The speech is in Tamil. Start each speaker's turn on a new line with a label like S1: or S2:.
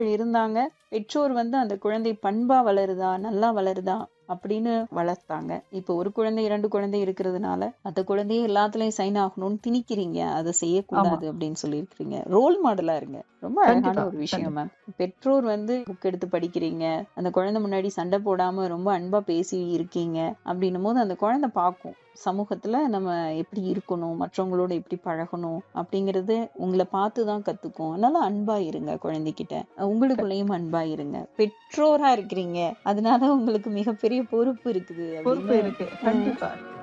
S1: இருந்தாங்க பெற்றோர் வந்து அந்த குழந்தை பண்பா வளருதா நல்லா வளருதா அப்படின்னு வளர்த்தாங்க இப்போ ஒரு குழந்தை இரண்டு குழந்தை இருக்கிறதுனால அந்த குழந்தைய எல்லாத்துலயும் சைன் ஆகணும்னு திணிக்கிறீங்க அதை செய்யக்கூடாது அப்படின்னு சொல்லியிருக்கிறீங்க ரோல் மாடலா இருங்க ரொம்ப அழகான
S2: கண்டிப்பா,
S1: ஒரு விஷயம் மேம் பெற்றோர் வந்து புக் எடுத்து படிக்கிறீங்க அந்த குழந்தை முன்னாடி சண்டை போடாம ரொம்ப அன்பா பேசி இருக்கீங்க அப்படின்னும் போது அந்த குழந்தை பார்க்கும் சமூகத்துல நம்ம எப்படி இருக்கணும் மற்றவங்களோட எப்படி பழகணும் அப்படிங்கறது உங்களை பார்த்து தான் கத்துக்கும் அதனால அன்பா இருங்க குழந்தைகிட்ட உங்களுக்குள்ளேயும் அன்பா இருங்க பெற்றோரா இருக்கிறீங்க அதனால உங்களுக்கு மிகப்பெரிய பொறுப்பு இருக்குது
S2: பொறுப்பு
S1: அப்படின்னு
S2: இருக்கு கண்டிப்பா